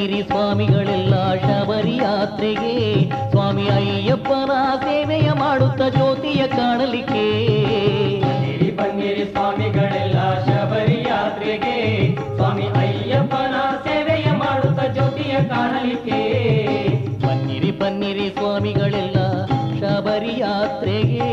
ಬನ್ನಿರಿ ಸ್ವಾಮಿಗಳೆಲ್ಲ ಶಬರಿ ಯಾತ್ರೆಗೆ ಸ್ವಾಮಿ ಅಯ್ಯಪ್ಪನ ಸೇವೆಯ ಮಾಡುತ್ತ ಜ್ಯೋತಿಯ ಕಾಣಲಿಕ್ಕೆ ಬನ್ನಿರಿ ಬನ್ನಿರಿ ಸ್ವಾಮಿಗಳೆಲ್ಲ ಶಬರಿ ಯಾತ್ರೆಗೆ ಸ್ವಾಮಿ ಅಯ್ಯಪ್ಪನ ಸೇವೆಯ ಮಾಡುತ್ತ ಜ್ಯೋತಿಯ ಕಾಣಲಿಕ್ಕೆ ಬನ್ನಿರಿ ಬನ್ನಿರಿ ಸ್ವಾಮಿಗಳೆಲ್ಲ ಶಬರಿ ಯಾತ್ರೆಗೆ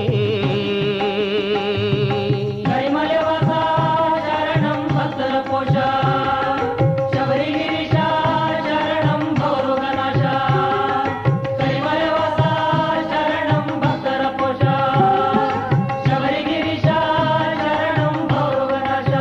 ಕೈಮಲೆವಾಸ ಶರಣಂ ಭಕ್ತರ ಕೋಶ ಶಬರಿಗಿರೀಶ ಶರಣಂ ಭವರೋಗನಾಶ ಕೈಮಲೆವಾಸ ಶರಣಂ ಭಕ್ತರ ಕೋಶ ಶಬರಿಗಿರೀಶ ಶರಣಂ ಭವರೋಗನಾಶ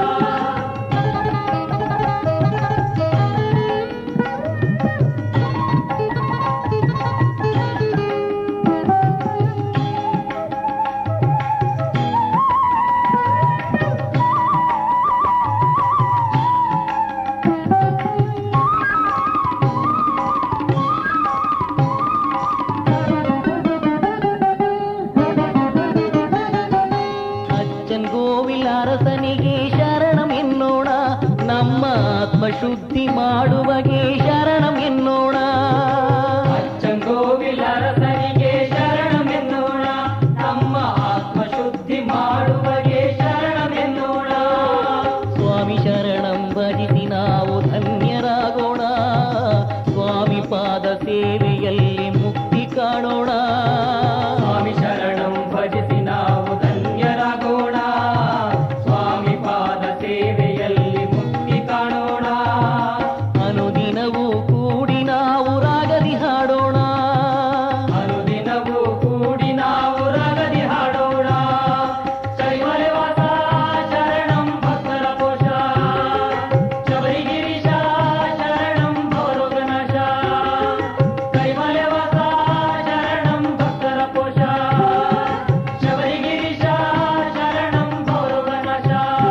ಅಚ್ಚನ್ ಗೋವಿಲ ಅರಸನಿಗೆ ಶರಣಂ ಎನ್ನೋಣ ನಮ್ಮ ಆತ್ಮಶುದ್ಧಿ ಮಾಡುವಗೆ ಶರಣಂ ಎನ್ನೋಣ ಅಚ್ಚಂಗೋವಿಲರಸನಿಗೆ ಶರಣಮೆನ್ನೋಣ ನಮ್ಮ ಆತ್ಮಶುದ್ಧಿ ಮಾಡುವಗೆ ಶರಣಮೆನ್ನೋಣ ಸ್ವಾಮಿ ಶರಣಂ ಭಜಿಸಿ ನಾವು ಧನ್ಯರಾಗೋಣ ಸ್ವಾಮಿ ಪಾದ ಸೇವೆಯಲ್ಲಿ ಮುಕ್ತಿ ಕಾಣೋಣ ಸ್ವಾಮಿ ಶರಣಂ ಭಜಿಸಿ ನಾವು ಧನ್ಯರಾಗೋಣ ಸ್ವಾಮಿ ಪಾದ ಸೇವೆಯಲ್ಲಿ ಮುಕ್ತಿ ಕಾಣೋಣ ಅನುದಿನವೂ ಕೂಡಿ ನಾವು ರಾಗದಿ ಹಾಡೋಣ ಅನುದಿನವೂ ಕೂಡಿ ನಾವು ರಗದಿ ಹಾಡೋಣ ಶೈವಲೆವಾಸ ಶರಣಂ ಭಕ್ತರ ಕೋಶ ಶಬರಿಗಿರೀಶ ಶರಣಂ ಭವರೋಗನಾಶ ಕೈಮಲೆವಾಸ ಶರಣಂ ಭಕ್ತರ ಕೋಶ ಶಬರಿಗಿರೀಶ ಶರಣಂ ಭವರೋಗನಾಶ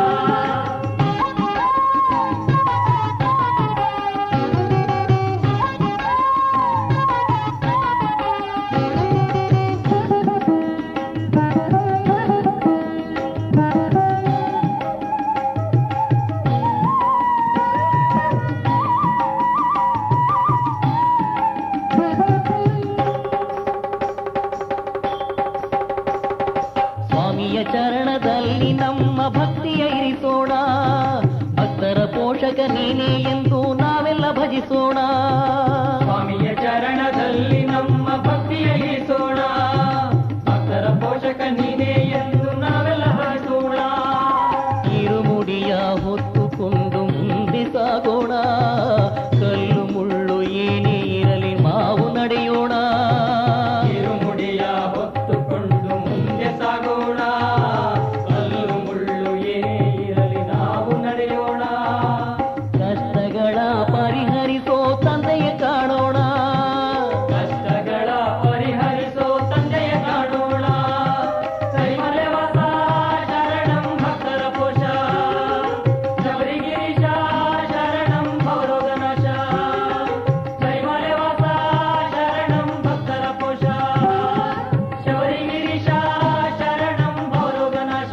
ಸ್ವಾಮಿಯ ಚರಣದಲ್ಲಿ ನಮ್ಮ ಭಕ್ತಿಯ ಇರಿಸೋಣ ಭಕ್ತರ ಪೋಷಕ ನೀನೇ ಎಂದು ನಾವೆಲ್ಲ ಭಜಿಸೋಣ ಸ್ವಾಮಿಯ ಚರಣದಲ್ಲಿ ನಮ್ಮ ಭಕ್ತಿಯ ಇರಿಸೋಣ ಭಕ್ತರ ಪೋಷಕ ನೀನೇ ಎಂದು ನಾವೆಲ್ಲ ಹರಿಸೋಣ ಇರುಮುಡಿಯ ಹೊತ್ತುಕೊಂಡು ಮುಂದೆ ಸಾಗೋಣ ಕಲ್ಲು ಮುಳ್ಳು ಏನೇ ಇರಲಿ ಮಾವು ನಡೆಯೋಣ ಕಿರುಮುಡಿಯ ಹೊತ್ತುಕೊಂಡು ಮುಂದೆ ಸಾಗೋಣ ಕಲ್ಲು ಮುಳ್ಳು ಏನೇ ಇರಲಿ ನಾವು ನಡೆಯೋಣ ಕಷ್ಟಗಳ ಪರಿಹರಿಸೋ ತಂದೆಯ ಕಾಣೋಣ ಕಷ್ಟಗಳ ಪರಿಹರಿಸೋ ತಂದೆಯ ಕಾಣೋಣ ಕೈಮಲೆವಾಸ ಶರಣಂ ಭಕ್ತರ ಪೋಷ ಶಬರಿಗಿರೀಶ ಶರಣಂ ಭವರೋಗನಾಶ ಕೈಮಲೆವಾಸ ಶರಣಂ ಭಕ್ತರ ಪೋಷ ಶಬರಿಗಿರೀಶ ಶರಣಂ ಭವರೋಗನಾಶ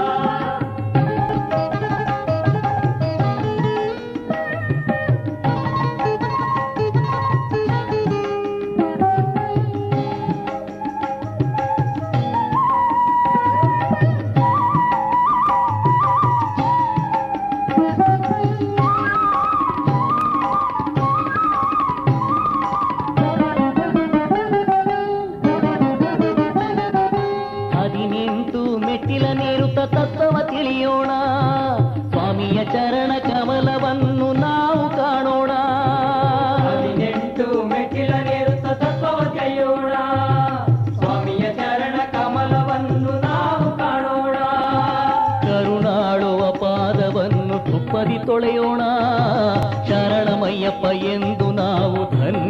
ಹದಿನೆಂಟು ಮೆಟ್ಟಿಲ ನೇರುತ್ತ ತತ್ವವ ತಿಳಿಯೋಣ ಸ್ವಾಮಿಯ ಚರಣ ಕಮಲವನ್ನು ನಾವು ಕಾಣೋಣ ಹದಿನೆಂಟು ಮೆಟ್ಟಿಲ ನೇರುತ್ತ ತತ್ವವ ಕೈಯೋಣ ಸ್ವಾಮಿಯ ಚರಣ ಕಮಲವನ್ನು ನಾವು ಕಾಣೋಣ ಕರುಣಾಳುವ ಪಾದವನ್ನು ತುಪ್ಪದಿ ತೊಳೆಯೋಣ ಶರಣಮಯ್ಯಪ್ಪ ಎಂದು ನಾವು ಧನ್ಯ